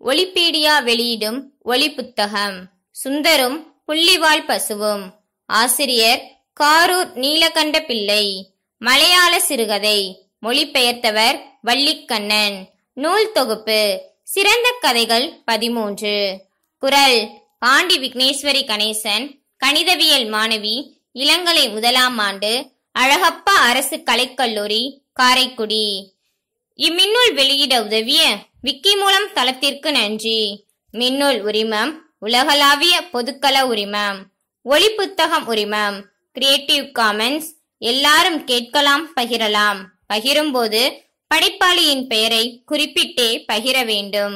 ஒலிபீடியா வெளியிடும் ஒலி புத்தகம் சுந்தரும் புள்ளிவால் பசுவும் ஆசிரியர் காரூர் நீலகண்ட பிள்ளை மலையாள சிறுகதை மொழிபெயர்த்தவர் வள்ளிக்கண்ணன் நூல் தொகுப்பு சிறந்த கதைகள் பதிமூன்று குரல் பாண்டி விக்னேஸ்வரி கணேசன் கணிதவியல் மாணவி இளங்கலை முதலாம் ஆண்டு அழகப்பா அரசு கலைக்கல்லூரி காரைக்குடி இம்மின்னூல் வெளியிட உதவிய விக்கி மூலம் தளத்திற்கு நன்றி மின்னூல் உரிமம் உலகளாவிய பொதுக்கள உரிமம் ஒளி புத்தகம் உரிமம் கிரியேட்டிவ் காமன்ஸ் எல்லாரும் கேட்கலாம் பகிரலாம் பகிரும்போது படைப்பாளியின் பெயரை குறிப்பிட்டே பகிர வேண்டும்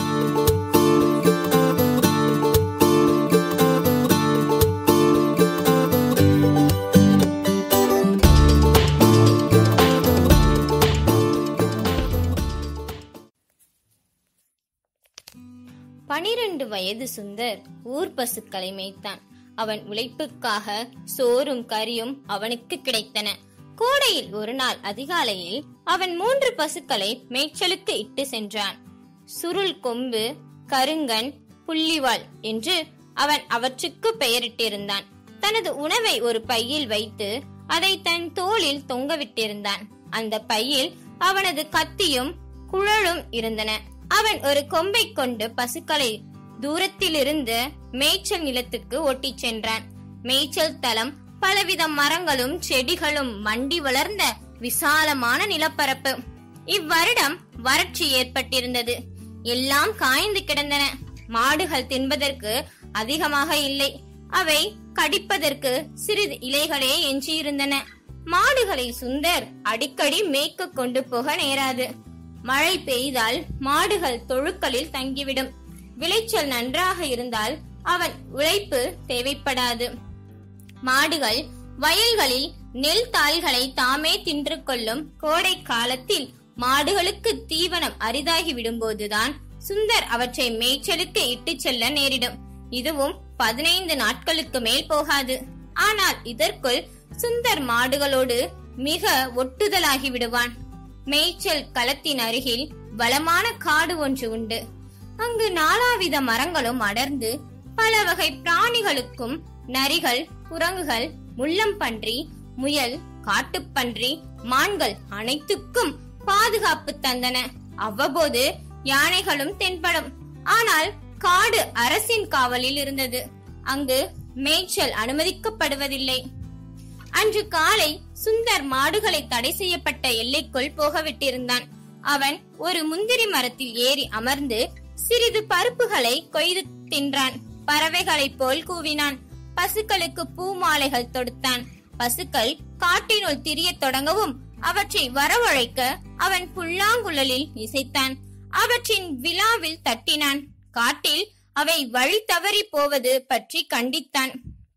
பனிரெண்டு வயது சுந்தர் ஊர் பசுக்களை மேய்த்தான் அவன் உழைப்புக்காக சோறும் கறியும் அவனுக்கு கிடைத்தன கோடையில் ஒரு நாள் அதிகாலையில் அவன் மூன்று பசுக்களை மேய்ச்சலுக்கு இட்டு சென்றான் சுருள் கொம்பு கருங்கன் புள்ளிவாள் என்று அவன் அவற்றுக்கு பெயரிட்டிருந்தான் தனது உணவை ஒரு பையில் வைத்து அதை தன் தோளில் தொங்கவிட்டிருந்தான் அந்த பையில் அவனது கத்தியும் குழலும் இருந்தன அவன் ஒரு கொம்பை கொண்டு பசுக்களை தூரத்திலிருந்து மேய்ச்சல் நிலத்துக்கு ஓட்டிச் சென்றான் மேய்ச்சல் தலம் பலவித மரங்களும் செடிகளும் மண்டி வளர்ந்த விசாலமான நிலப்பரப்பு இவ்வருடம் வறட்சி ஏற்பட்டிருந்தது எல்லாம் காய்ந்து கிடந்தன மாடுகள் தின்பதற்கு அதிகமாக இல்லை அவை கடிப்பதற்கு சிறிது இலைகளே எஞ்சியிருந்தன மாடுகளை சுந்தர் அடிக்கடி மேய்க்க கொண்டு போக நேராது மழை பெய்தால் மாடுகள் தொழுக்களில் தங்கிவிடும் விளைச்சல் நன்றாக இருந்தால் அவன் உழைப்பு தேவைப்படாது மாடுகள் வயல்களில் நெல் தாள்களை தாமே தின்று கொள்ளும் கோடை காலத்தில் மாடுகளுக்கு தீவனம் அரிதாகி விடும்போதுதான் சுந்தர் அவற்றை மேய்ச்சலுக்கு இட்டுச் செல்ல நேரிடும் இதுவும் பதினைந்து நாட்களுக்கு மேல் போகாது ஆனால் இதற்குள் சுந்தர் மாடுகளோடு மிக ஒட்டுதலாகி விடுவான் மேய்ச்சல் களத்தின் அருகில் வளமான காடு ஒன்று உண்டு அங்கு நாலாவித மரங்களும் அடர்ந்து பல வகை பிராணிகளுக்கும் நரிகள் குரங்குகள் முள்ளம்பன்றி முயல் காட்டுப்பன்றி மான்கள் அனைத்துக்கும் பாதுகாப்பு தந்தன அவ்வப்போது யானைகளும் தென்படும் ஆனால் காடு அரசின் காவலில் இருந்தது அங்கு மேய்ச்சல் அனுமதிக்கப்படுவதில்லை அன்று காலை சுந்தர் மாடுகளை தடை செய்யப்பட்ட எல்லைக்குள் போகவிட்டிருந்தான் அவன் ஒரு முந்திரி மரத்தில் ஏறி அமர்ந்து சிறிது பருப்புகளை கொய்து தின்றான் பறவைகளைப் போல் கூவினான் பசுக்களுக்கு பூ மாலைகள் தொடுத்தான் பசுக்கள் காட்டினுள் திரியத் தொடங்கவும் அவற்றை வரவழைக்க அவன் புல்லாங்குழலில் இசைத்தான் அவற்றின் விழாவில் தட்டினான் காட்டில் அவை வழி தவறி போவது பற்றி கண்டித்தான்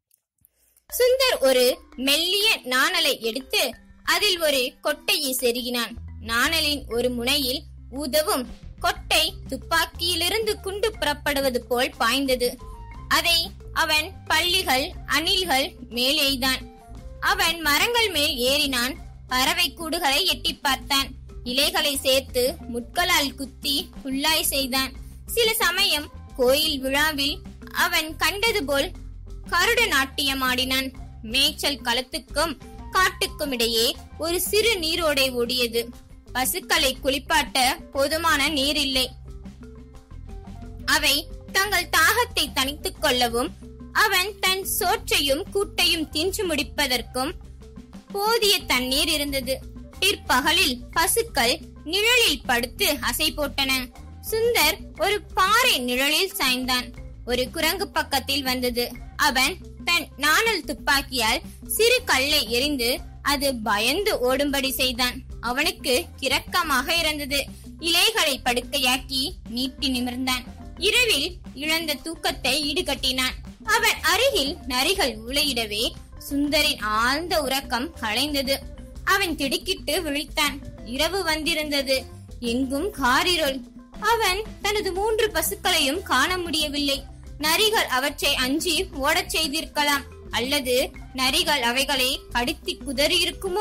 சுந்தர் ஒரு மெல்லிய நாணலை எடுத்து அதில் ஒரு கொட்டையை செருகினான் நாணலின் ஒரு முனையில் ஊதவும் கொட்டை துப்பாக்கியிலிருந்து குண்டு புறப்படுவது போல் பாய்ந்தது அதை அவன் பள்ளிகள் அணில்கள் மேல் எய்தான் அவன் மரங்கள் மேல் ஏறினான் பறவை கூடுகளை எட்டி பார்த்தான் இலைகளை சேர்த்து முட்களால் குத்தி புல்லாய் செய்தான் சில சமயம் கோயில் விழாவில் அவன் கண்டது போல் கருட நாட்டியம் ஆடினான் மேய்ச்சல் களத்துக்கும் காட்டுக்கும் இடையே ஒரு சிறு நீரோடை ஓடியது பசுக்களை குளிப்பாட்ட போதுமான நீர் இல்லை அவை தங்கள் தாகத்தை தணித்துக் கொள்ளவும் அவன் தன் சோற்றையும் கூட்டையும் தின்று முடிப்பதற்கும் போதிய தண்ணீர் இருந்தது பிற்பகலில் பசுக்கள் நிழலில் படுத்து அசை போட்டன சுந்தர் ஒரு பாறை நிழலில் சாய்ந்தான் ஒரு குரங்கு பக்கத்தில் வந்தது அவன் தன் நாணல் துப்பாக்கியால் சிறு கல்லை எறிந்து அது பயந்து ஓடும்படி செய்தான் அவனுக்கு இரக்கமாக இருந்தது இலைகளை படுக்கையாக்கி நீட்டி நிமிர்ந்தான் இரவில் இழந்த தூக்கத்தை ஈடுகட்டினான் அவன் அருகில் நரிகள் உளையிடவே சுந்தரின் ஆழ்ந்த உறக்கம் களைந்தது அவன் திடுக்கிட்டு விழித்தான் இரவு வந்திருந்தது எங்கும் காரிருள் அவன் தனது மூன்று பசுக்களையும் காண முடியவில்லை நரிகள் அவற்றை அஞ்சி ஓடச் செய்திருக்கலாம் அல்லது நரிகள் அவைகளை கடித்து குதறி இருக்குமோ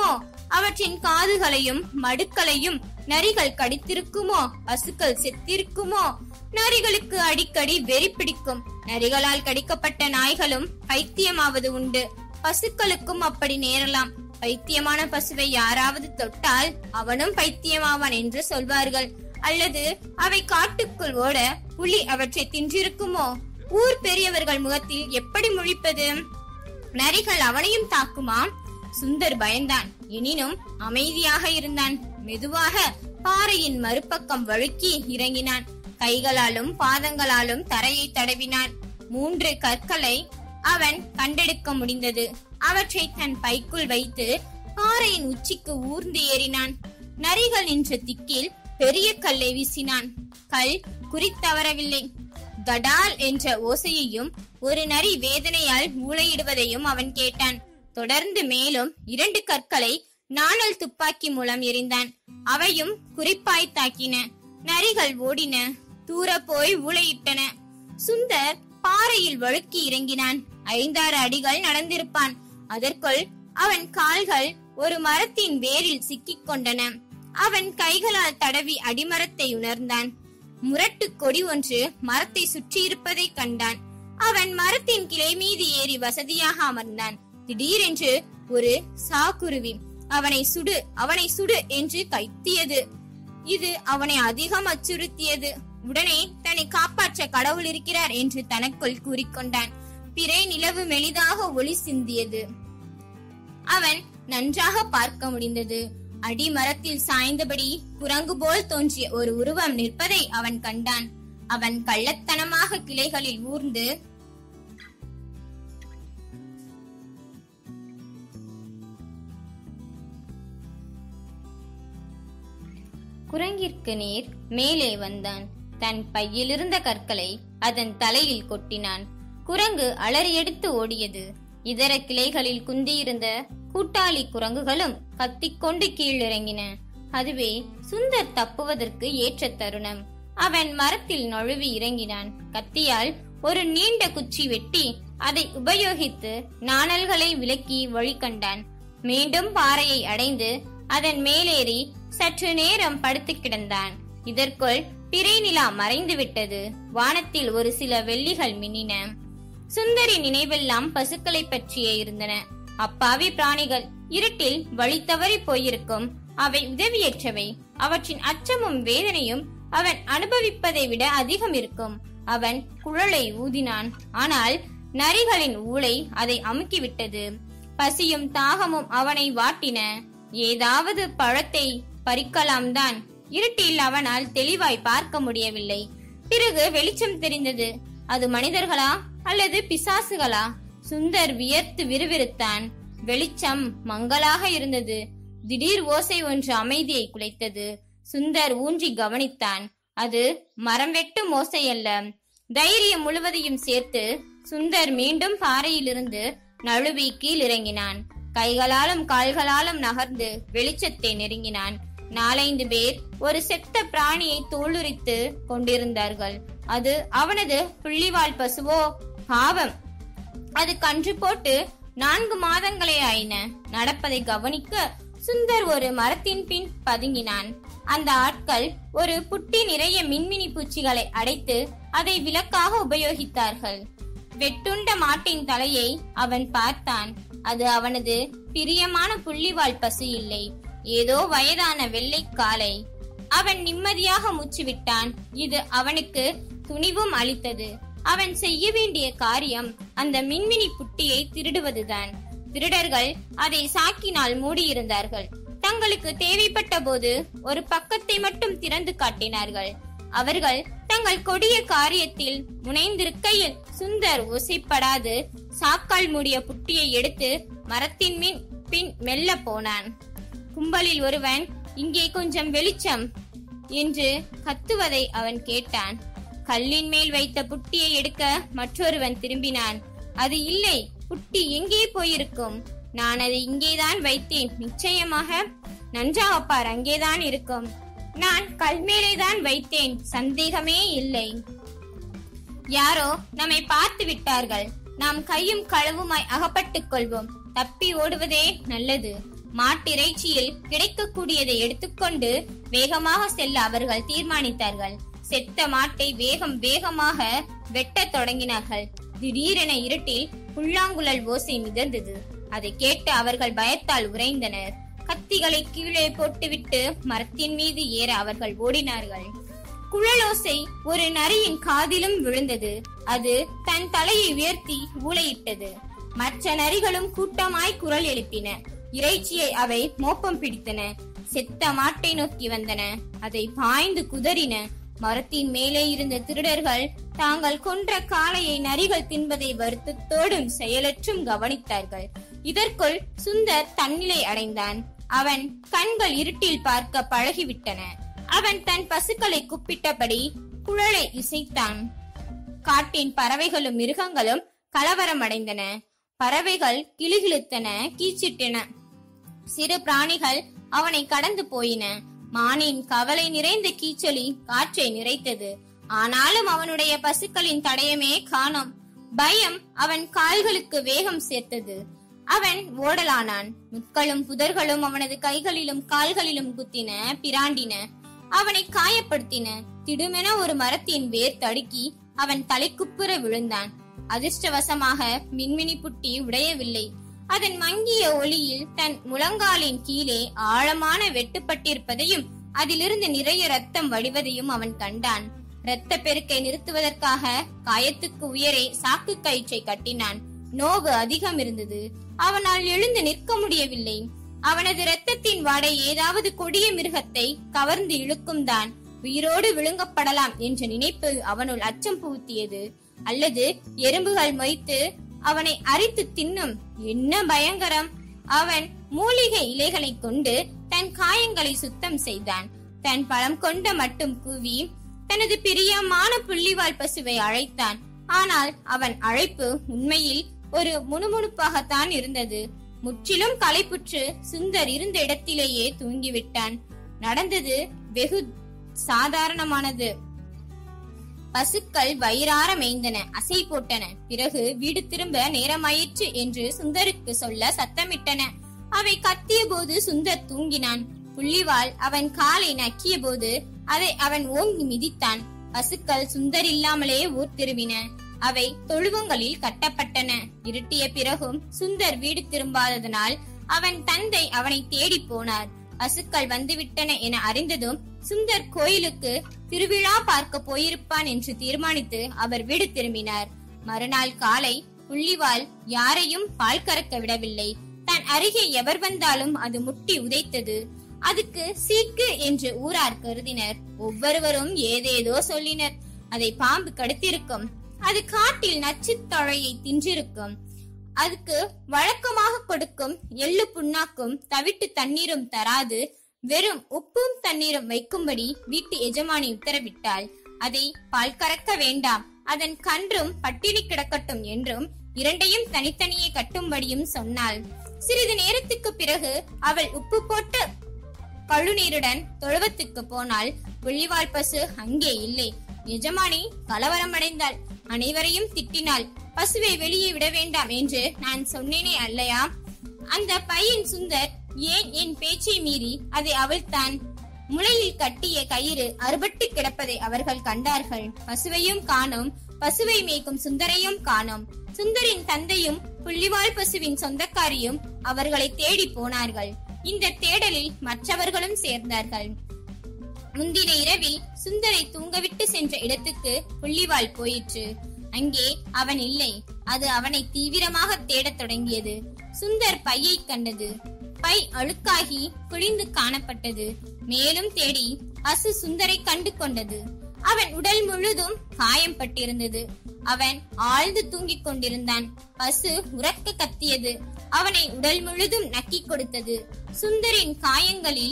அவற்றின் காதுகளையும் மடுக்களையும் நரிகள் கடித்திருக்குமோ பசுக்கள் செத்திருக்குமோ நரிகளுக்கு அடிக்கடி வெறி பிடிக்கும் நரிகளால் கடிக்கப்பட்ட நாய்களும் பைத்தியமாவது உண்டு பசுக்களுக்கும் அப்படி நேரலாம் பைத்தியமான பசுவை யாராவது தொட்டால் அவனும் பைத்தியமாவான் என்று சொல்வார்கள் அல்லது அவை காட்டுக்குள் ஓட புலி அவற்றை தின்றிருக்குமோ ஊர் பெரியவர்கள் முகத்தில் எப்படி முழிப்பது நரிகள் அவனையும் தாக்குமா சுந்தர் பயந்தான் எனினும் அமைதியாக இருந்தான் மெதுவாக பாறையின் மறுபக்கம் வழுக்கி இறங்கினான் கைகளாலும் பாதங்களாலும் தரையை தடவினான் மூன்று கற்களை அவன் கண்டெடுக்க முடிந்தது அவற்றை தன் பைக்குள் வைத்து பாறையின் உச்சிக்கு ஊர்ந்து ஏறினான் நரிகள் நின்ற திக்கில் பெரிய கல்லை வீசினான் கல் குறித்தவரவில்லை தடால் என்ற ஓசையையும் ஒரு நரி வேதனையால் மூளையிடுவதையும் அவன் கேட்டான் தொடர்ந்து மேலும் இரண்டு கற்களை நாணல் துப்பாக்கி மூலம் எறிந்தான் அவையும் குறிப்பாய் தாக்கின நரிகள் ஓடின தூர போய் ஊளையிட்டன சுந்தர் பாறையில் வழுக்கி இறங்கினான் ஐந்தாறு அடிகள் நடந்திருப்பான் அதற்குள் அவன் கால்கள் ஒரு மரத்தின் வேரில் சிக்கிக் கொண்டன அவன் கைகளால் தடவி அடிமரத்தை உணர்ந்தான் முரட்டு கொடி ஒன்று மரத்தை சுற்றியிருப்பதை கண்டான் அவன் மரத்தின் கிளை மீது ஏறி வசதியாக அமர்ந்தான் திடீரென்று ஒரு சாக்குருவி அவனை சுடு அவனை சுடு என்று கைத்தியது இது அவனை அதிகம் அச்சுறுத்தியது உடனே தன்னை காப்பாற்ற கடவுள் இருக்கிறார் என்று தனக்குள் கூறிக்கொண்டான் பிறை நிலவு மெலிதாக ஒளி சிந்தியது அவன் நன்றாக பார்க்க முடிந்தது அடிமரத்தில் சாய்ந்தபடி குரங்கு போல் தோன்றிய ஒரு உருவம் நிற்பதை அவன் கண்டான் அவன் கள்ளத்தனமாக கிளைகளில் ஊர்ந்து குரங்கிற்கு நீர் மேலே வந்தான் தன் பையிலிருந்த கற்களை அதன் தலையில் கொட்டினான் குரங்கு அலறியடித்து ஓடியது இதர கிளைகளில் குந்தியிருந்த கூட்டாளி குரங்குகளும் கத்திக்கொண்டு கீழிறங்கின அதுவே சுந்தர் தப்புவதற்கு ஏற்ற தருணம் அவன் மரத்தில் நழுவி இறங்கினான் கத்தியால் ஒரு நீண்ட குச்சி வெட்டி அதை உபயோகித்து நாணல்களை விலக்கி வழி கண்டான் மீண்டும் பாறையை அடைந்து அதன் மேலேறி சற்று நேரம் படுத்து கிடந்தான் இதற்குள் பிறை நிலா மறைந்து விட்டது வானத்தில் ஒரு சில வெள்ளிகள் மின்னின சுந்தரி நினைவெல்லாம் பசுக்களை பற்றியே இருந்தன அப்பாவி பிராணிகள் இருட்டில் வழி தவறி போயிருக்கும் அவை உதவியற்றவை அவற்றின் அச்சமும் வேதனையும் அவன் அனுபவிப்பதை விட அதிகம் இருக்கும் அவன் குழலை ஊதினான் ஆனால் நரிகளின் ஊளை அதை அமுக்கிவிட்டது பசியும் தாகமும் அவனை வாட்டின ஏதாவது பழத்தை பறிக்கலாம் தான் இருட்டில் அவனால் தெளிவாய் பார்க்க முடியவில்லை பிறகு வெளிச்சம் தெரிந்தது அது மனிதர்களா அல்லது பிசாசுகளா சுந்தர் வியர்த்து விறுவிறுத்தான் வெளிச்சம் மங்கலாக இருந்தது திடீர் ஓசை ஒன்று அமைதியை குலைத்தது சுந்தர் ஊன்றி கவனித்தான் அது மரம் வெட்டும் ஓசை அல்ல தைரியம் முழுவதையும் சேர்த்து சுந்தர் மீண்டும் பாறையிலிருந்து நழுவி கீழ் இறங்கினான் கைகளாலும் கால்களாலும் நகர்ந்து வெளிச்சத்தை நெருங்கினான் நாலைந்து பேர் ஒரு செத்த பிராணியை தோலுரித்து கொண்டிருந்தார்கள் அது அவனது புள்ளிவால் பசுவோ பாவம் அது கன்று போட்டு நான்கு மாதங்களே ஆயின நடப்பதை கவனிக்க சுந்தர் ஒரு மரத்தின் பின் பதுங்கினான் அந்த ஆட்கள் ஒரு புட்டி நிறைய மின்மினி பூச்சிகளை அடைத்து அதை விளக்காக உபயோகித்தார்கள் வெட்டுண்ட மாட்டின் தலையை அவன் பார்த்தான் அது அவனது பிரியமான புள்ளிவால் பசு இல்லை ஏதோ வயதான வெள்ளை காலை அவன் நிம்மதியாக மூச்சு விட்டான் இது அவனுக்கு துணிவும் அளித்தது அவன் செய்ய வேண்டிய காரியம் அந்த மின்மினி புட்டியை திருடுவதுதான் திருடர்கள் அதை சாக்கினால் மூடியிருந்தார்கள் தங்களுக்கு தேவைப்பட்ட போது ஒரு பக்கத்தை மட்டும் திறந்து காட்டினார்கள் அவர்கள் தங்கள் கொடிய காரியத்தில் முனைந்திருக்கையில் சுந்தர் ஓசைப்படாது சாக்கால் மூடிய புட்டியை எடுத்து மரத்தின் மின் பின் மெல்ல போனான் கும்பலில் ஒருவன் இங்கே கொஞ்சம் வெளிச்சம் என்று கத்துவதை அவன் கேட்டான் கல்லின் மேல் வைத்த புட்டியை எடுக்க மற்றொருவன் திரும்பினான் அது இல்லை புட்டி எங்கே போயிருக்கும் நான் அதை இங்கேதான் வைத்தேன் நிச்சயமாக நன்றாக பார் அங்கேதான் இருக்கும் நான் கல் மேலேதான் வைத்தேன் சந்தேகமே இல்லை யாரோ நம்மை பார்த்து விட்டார்கள் நாம் கையும் களவுமாய் அகப்பட்டுக் கொள்வோம் தப்பி ஓடுவதே நல்லது மாட்டிறைச்சியில் கிடைக்கக்கூடியதை எடுத்துக்கொண்டு வேகமாக செல்ல அவர்கள் தீர்மானித்தார்கள் செத்த மாட்டை வேகம் வேகமாக வெட்டத் தொடங்கினார்கள் திடீரென இருட்டில் புல்லாங்குழல் ஓசை மிதந்தது அதை கேட்டு அவர்கள் பயத்தால் உறைந்தனர் கத்திகளை கீழே போட்டுவிட்டு மரத்தின் மீது ஏற அவர்கள் ஓடினார்கள் குழலோசை ஒரு நரியின் காதிலும் விழுந்தது அது தன் தலையை உயர்த்தி ஊளையிட்டது மற்ற நரிகளும் கூட்டமாய் குரல் எழுப்பின இறைச்சியை அவை மோப்பம் பிடித்தன செத்த மாட்டை நோக்கி வந்தன அதை பாய்ந்து குதறின மரத்தின் மேலே இருந்த திருடர்கள் தாங்கள் கொன்ற காளையை நரிகள் தின்பதை வருத்தத்தோடும் செயலற்றும் கவனித்தார்கள் இதற்குள் சுந்தர் தன்னிலை அடைந்தான் அவன் கண்கள் இருட்டில் பார்க்க பழகிவிட்டன அவன் தன் பசுக்களை குப்பிட்டபடி குழலை இசைத்தான் காட்டின் பறவைகளும் மிருகங்களும் கலவரம் அடைந்தன பறவைகள் கிளுகிழுத்தன கீச்சிட்டன சிறு பிராணிகள் அவனை கடந்து போயின மானின் கவலை நிறைந்த கீச்சொலி காற்றை நிறைத்தது ஆனாலும் அவனுடைய பசுக்களின் தடயமே காணோம் பயம் அவன் கால்களுக்கு வேகம் சேர்த்தது அவன் ஓடலானான் முட்களும் புதர்களும் அவனது கைகளிலும் கால்களிலும் குத்தின பிராண்டின அவனை காயப்படுத்தின திடுமென ஒரு மரத்தின் வேர் தடுக்கி அவன் தலைக்குப்புற விழுந்தான் அதிர்ஷ்டவசமாக மின்மினி புட்டி உடையவில்லை அதன் மங்கிய ஒளியில் தன் முழங்காலின் கீழே ஆழமான வெட்டுப்பட்டிருப்பதையும் அதிலிருந்து நிறைய ரத்தம் வடிவதையும் அவன் கண்டான் இரத்த பெருக்கை நிறுத்துவதற்காக காயத்துக்கு உயரே சாக்கு கயிற்றை கட்டினான் நோவு அதிகம் இருந்தது அவனால் எழுந்து நிற்க முடியவில்லை அவனது இரத்தத்தின் வாடை ஏதாவது கொடிய மிருகத்தை கவர்ந்து இழுக்கும் தான் உயிரோடு விழுங்கப்படலாம் என்ற நினைப்பு அவனுள் அச்சம் புகுத்தியது அல்லது எறும்புகள் மொய்த்து அவனை அரித்து தின்னும் என்ன பயங்கரம் அவன் மூலிகை இலைகளை கொண்டு தன் காயங்களை சுத்தம் செய்தான் தன் பழம் கொண்ட மட்டும் கூவி தனது பிரியமான புள்ளிவால் பசுவை அழைத்தான் ஆனால் அவன் அழைப்பு உண்மையில் ஒரு முணுமுணுப்பாகத்தான் இருந்தது முற்றிலும் களைப்புற்று சுந்தர் இருந்த இடத்திலேயே தூங்கிவிட்டான் நடந்தது வெகு சாதாரணமானது பசுக்கள் வயிறார மேய்ந்தன அசை போட்டன பிறகு வீடு திரும்ப நேரமாயிற்று என்று சுந்தருக்கு சொல்ல சத்தமிட்டன அவை கத்திய போது சுந்தர் தூங்கினான் புள்ளிவால் அவன் காலை நக்கிய போது அதை அவன் ஓங்கி மிதித்தான் பசுக்கள் சுந்தர் இல்லாமலே ஊர் திரும்பின அவை தொழுவங்களில் கட்டப்பட்டன இருட்டிய பிறகும் சுந்தர் வீடு திரும்பாததனால் அவன் தந்தை அவனை தேடி போனார் பசுக்கள் வந்துவிட்டன என அறிந்ததும் சுந்தர் கோயிலுக்கு திருவிழா பார்க்க போயிருப்பான் என்று தீர்மானித்து அவர் வீடு திரும்பினார் மறுநாள் காலை புள்ளிவால் யாரையும் பால் கறக்க விடவில்லை தன் அருகே எவர் வந்தாலும் அது முட்டி உதைத்தது அதுக்கு சீக்கு என்று ஊரார் கருதினர் ஒவ்வொருவரும் ஏதேதோ சொல்லினர் அதை பாம்பு கடுத்திருக்கும் அது காட்டில் நச்சுத் தழையை தின்றிருக்கும் அதுக்கு வழக்கமாக கொடுக்கும் எள்ளு புண்ணாக்கும் தவிட்டு தண்ணீரும் தராது வெறும் உப்பும் தண்ணீரும் வைக்கும்படி வீட்டு எஜமானி உத்தரவிட்டாள் அதை பால் கறக்க வேண்டாம் அதன் கன்றும் பட்டினி கிடக்கட்டும் என்றும் இரண்டையும் தனித்தனியே கட்டும்படியும் சொன்னாள் சிறிது நேரத்துக்கு பிறகு அவள் உப்பு போட்டு கழுநீருடன் தொழுவத்துக்கு போனால் புள்ளிவால் பசு அங்கே இல்லை எஜமானி கலவரமடைந்தாள் அனைவரையும் திட்டினாள் பசுவை வெளியே விட வேண்டாம் என்று நான் சொன்னேனே அல்லையா அந்த பையன் சுந்தர் ஏன் என் பேச்சை மீறி அதை அவிழ்த்தான் முளையில் கட்டிய கயிறு அறுபட்டு கிடப்பதை அவர்கள் கண்டார்கள் பசுவையும் காணோம் பசுவை மேய்க்கும் சுந்தரையும் காணோம் சுந்தரின் தந்தையும் புள்ளிவால் பசுவின் சொந்தக்காரியும் அவர்களை தேடி போனார்கள் இந்த தேடலில் மற்றவர்களும் சேர்ந்தார்கள் முந்தின இரவில் சுந்தரை தூங்கவிட்டு சென்ற இடத்துக்கு புள்ளிவால் போயிற்று அங்கே அவன் இல்லை அது அவனை தீவிரமாக தேடத் தொடங்கியது சுந்தர் பையை கண்டது பை அழுக்காகி குழிந்து காணப்பட்டது மேலும் தேடி பசு சுந்தரை கண்டு கொண்டது அவன் உடல் முழுதும் காயம் பட்டிருந்தது அவன் ஆழ்ந்து தூங்கிக் கொண்டிருந்தான் பசு உறக்க கத்தியது அவனை உடல் முழுதும் நக்கிக் கொடுத்தது சுந்தரின் காயங்களில்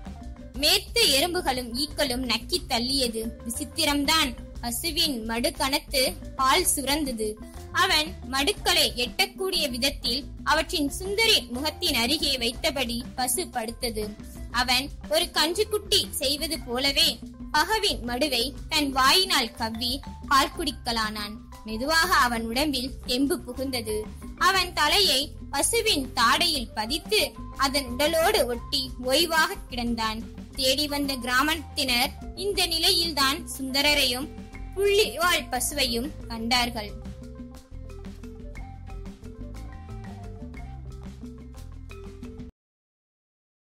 மேத்த எறும்புகளும் ஈக்களும் நக்கி தள்ளியது விசித்திரம்தான் பசுவின் மடு கனத்து பால் சுரந்தது அவன் மடுக்களை எட்டக்கூடிய விதத்தில் அவற்றின் சுந்தரி முகத்தின் அருகே வைத்தபடி பசு படுத்தது அவன் ஒரு கன்றுக்குட்டி செய்வது போலவே பகவின் மடுவை தன் வாயினால் கவ்வி பால் குடிக்கலானான் மெதுவாக அவன் உடம்பில் தெம்பு புகுந்தது அவன் தலையை பசுவின் தாடையில் பதித்து அதன் உடலோடு ஒட்டி ஓய்வாக கிடந்தான் தேடி வந்த கிராமத்தினர் இந்த நிலையில்தான் சுந்தரரையும் புள்ளிவால் பசுவையும் கண்டார்கள்